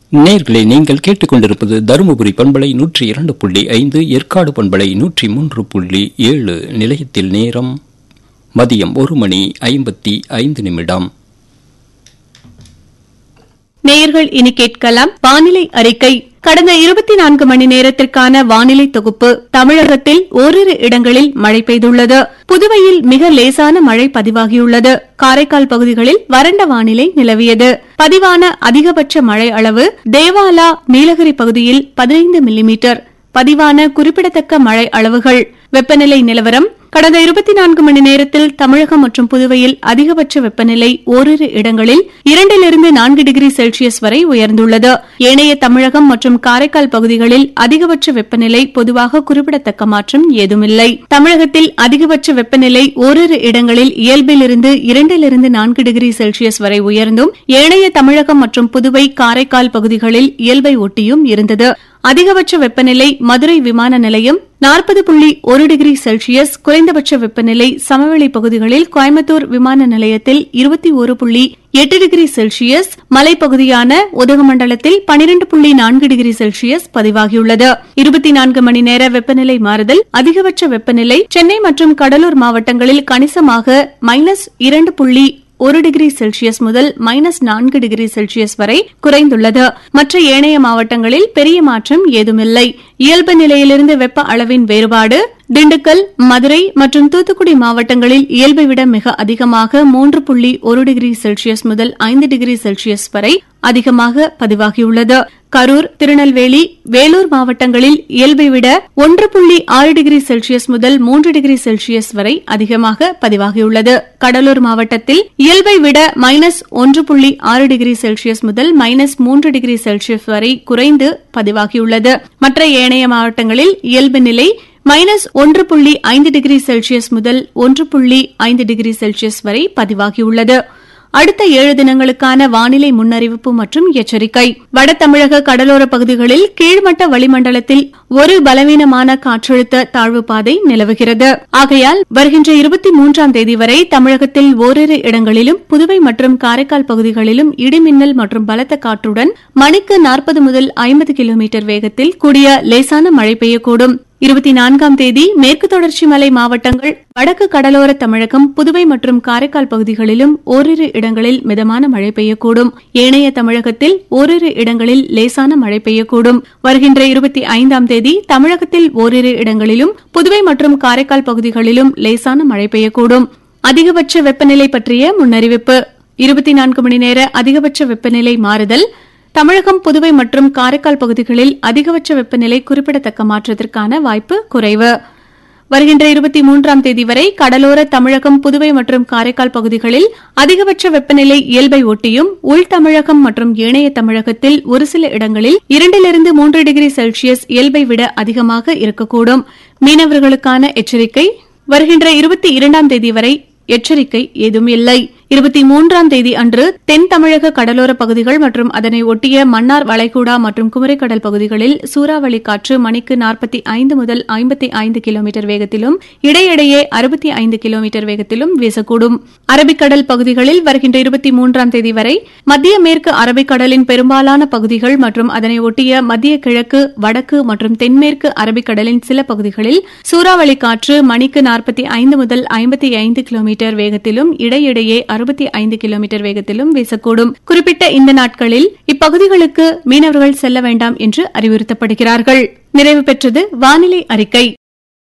நேர்களை நீங்கள் கேட்டுக்கொண்டிருப்பது தருமபுரி பண்பலை நூற்றி இரண்டு புள்ளி ஐந்து ஏற்காடு பண்பலை நூற்றி மூன்று புள்ளி ஏழு நிலையத்தில் நேரம் மதியம் ஒரு மணி ஐம்பத்தி ஐந்து நிமிடம் நேயர்கள் இனி கேட்கலாம் வானிலை அறிக்கை கடந்த இருபத்தி நான்கு மணி நேரத்திற்கான வானிலை தொகுப்பு தமிழகத்தில் ஓரிரு இடங்களில் மழை பெய்துள்ளது புதுவையில் மிக லேசான மழை பதிவாகியுள்ளது காரைக்கால் பகுதிகளில் வறண்ட வானிலை நிலவியது பதிவான அதிகபட்ச மழை அளவு தேவாலா நீலகிரி பகுதியில் பதினைந்து மில்லிமீட்டர் பதிவான குறிப்பிடத்தக்க மழை அளவுகள் வெப்பநிலை நிலவரம் கடந்த இருபத்தி நான்கு மணி நேரத்தில் தமிழகம் மற்றும் புதுவையில் அதிகபட்ச வெப்பநிலை ஓரிரு இடங்களில் இரண்டிலிருந்து நான்கு டிகிரி செல்சியஸ் வரை உயர்ந்துள்ளது ஏனைய தமிழகம் மற்றும் காரைக்கால் பகுதிகளில் அதிகபட்ச வெப்பநிலை பொதுவாக குறிப்பிடத்தக்க மாற்றம் ஏதுமில்லை தமிழகத்தில் அதிகபட்ச வெப்பநிலை ஓரிரு இடங்களில் இயல்பிலிருந்து இரண்டிலிருந்து நான்கு டிகிரி செல்சியஸ் வரை உயர்ந்தும் ஏனைய தமிழகம் மற்றும் புதுவை காரைக்கால் பகுதிகளில் இயல்பை ஒட்டியும் இருந்தது அதிகபட்ச வெப்பநிலை மதுரை விமான நிலையம் நாற்பது புள்ளி ஒரு டிகிரி செல்சியஸ் குறைந்தபட்ச வெப்பநிலை சமவெளி பகுதிகளில் கோயம்புத்தூர் விமான நிலையத்தில் இருபத்தி ஒரு புள்ளி எட்டு டிகிரி செல்சியஸ் மலைப்பகுதியான உதகமண்டலத்தில் பனிரெண்டு புள்ளி நான்கு டிகிரி செல்சியஸ் பதிவாகியுள்ளது இருபத்தி நான்கு மணி நேர வெப்பநிலை மாறுதல் அதிகபட்ச வெப்பநிலை சென்னை மற்றும் கடலூர் மாவட்டங்களில் கணிசமாக மைனஸ் இரண்டு புள்ளி ஒரு டிகிரி செல்சியஸ் முதல் மைனஸ் நான்கு டிகிரி செல்சியஸ் வரை குறைந்துள்ளது மற்ற ஏனைய மாவட்டங்களில் பெரிய மாற்றம் ஏதுமில்லை இயல்பு நிலையிலிருந்து வெப்ப அளவின் வேறுபாடு திண்டுக்கல் மதுரை மற்றும் தூத்துக்குடி மாவட்டங்களில் இயல்பை விட மிக அதிகமாக மூன்று புள்ளி ஒரு டிகிரி செல்சியஸ் முதல் ஐந்து டிகிரி செல்சியஸ் வரை அதிகமாக பதிவாகியுள்ளது கரூர் திருநெல்வேலி வேலூர் மாவட்டங்களில் இயல்பை விட ஒன்று புள்ளி ஆறு டிகிரி செல்சியஸ் முதல் மூன்று டிகிரி செல்சியஸ் வரை அதிகமாக பதிவாகியுள்ளது கடலூர் மாவட்டத்தில் இயல்பை விட மைனஸ் ஒன்று புள்ளி ஆறு டிகிரி செல்சியஸ் முதல் மைனஸ் மூன்று டிகிரி செல்சியஸ் வரை குறைந்து பதிவாகியுள்ளது மற்ற ஏனைய மாவட்டங்களில் இயல்பு நிலை மைனஸ் ஒன்று புள்ளி ஐந்து டிகிரி செல்சியஸ் முதல் ஒன்று புள்ளி ஐந்து டிகிரி செல்சியஸ் வரை பதிவாகியுள்ளது அடுத்த ஏழு தினங்களுக்கான வானிலை முன்னறிவிப்பு மற்றும் எச்சரிக்கை வட தமிழக கடலோர பகுதிகளில் கீழ்மட்ட வளிமண்டலத்தில் ஒரு பலவீனமான காற்றழுத்த தாழ்வு பாதை நிலவுகிறது ஆகையால் வருகின்ற இருபத்தி மூன்றாம் தேதி வரை தமிழகத்தில் ஓரிரு இடங்களிலும் புதுவை மற்றும் காரைக்கால் பகுதிகளிலும் இடிமின்னல் மற்றும் பலத்த காற்றுடன் மணிக்கு நாற்பது முதல் ஐம்பது கிலோமீட்டர் வேகத்தில் கூடிய லேசான மழை பெய்யக்கூடும் இருபத்தி நான்காம் தேதி மேற்கு தொடர்ச்சி மலை மாவட்டங்கள் வடக்கு கடலோர தமிழகம் புதுவை மற்றும் காரைக்கால் பகுதிகளிலும் ஓரிரு இடங்களில் மிதமான மழை பெய்யக்கூடும் ஏனைய தமிழகத்தில் ஓரிரு இடங்களில் லேசான மழை பெய்யக்கூடும் வருகின்ற இருபத்தி ஐந்தாம் தேதி தமிழகத்தில் ஓரிரு இடங்களிலும் புதுவை மற்றும் காரைக்கால் பகுதிகளிலும் லேசான மழை பெய்யக்கூடும் அதிகபட்ச வெப்பநிலை பற்றிய முன்னறிவிப்பு இருபத்தி நான்கு மணி நேர அதிகபட்ச வெப்பநிலை மாறுதல் தமிழகம் புதுவை மற்றும் காரைக்கால் பகுதிகளில் அதிகபட்ச வெப்பநிலை குறிப்பிடத்தக்க மாற்றத்திற்கான வாய்ப்பு குறைவு வருகின்ற இருபத்தி மூன்றாம் தேதி வரை கடலோர தமிழகம் புதுவை மற்றும் காரைக்கால் பகுதிகளில் அதிகபட்ச வெப்பநிலை இயல்பை ஒட்டியும் உள் தமிழகம் மற்றும் ஏனைய தமிழகத்தில் ஒரு சில இடங்களில் இரண்டிலிருந்து மூன்று டிகிரி செல்சியஸ் இயல்பை விட அதிகமாக இருக்கக்கூடும் மீனவர்களுக்கான எச்சரிக்கை வருகின்ற இருபத்தி இரண்டாம் தேதி வரை எச்சரிக்கை ஏதும் இல்லை இருபத்தி மூன்றாம் தேதி அன்று தென் தமிழக கடலோர பகுதிகள் மற்றும் அதனை ஒட்டிய மன்னார் வளைகுடா மற்றும் குமரிக்கடல் பகுதிகளில் சூறாவளி காற்று மணிக்கு நாற்பத்தி ஐந்து முதல் ஐம்பத்தி ஐந்து கிலோமீட்டர் வேகத்திலும் இடையிடையே அறுபத்தி ஐந்து கிலோமீட்டர் வேகத்திலும் வீசக்கூடும் அரபிக்கடல் பகுதிகளில் வருகின்ற இருபத்தி மூன்றாம் தேதி வரை மத்திய மேற்கு அரபிக்கடலின் பெரும்பாலான பகுதிகள் மற்றும் அதனை ஒட்டிய மத்திய கிழக்கு வடக்கு மற்றும் தென்மேற்கு அரபிக்கடலின் சில பகுதிகளில் சூறாவளி காற்று மணிக்கு நாற்பத்தி ஐந்து முதல் ஐம்பத்தி ஐந்து கிலோமீட்டர் வேகத்திலும் இடையிடையே அறுபத்தி ஐந்து கிலோமீட்டர் வேகத்திலும் வீசக்கூடும் குறிப்பிட்ட இந்த நாட்களில் இப்பகுதிகளுக்கு மீனவர்கள் செல்ல வேண்டாம் என்று அறிவுறுத்தப்படுகிறார்கள் நிறைவு பெற்றது வானிலை அறிக்கை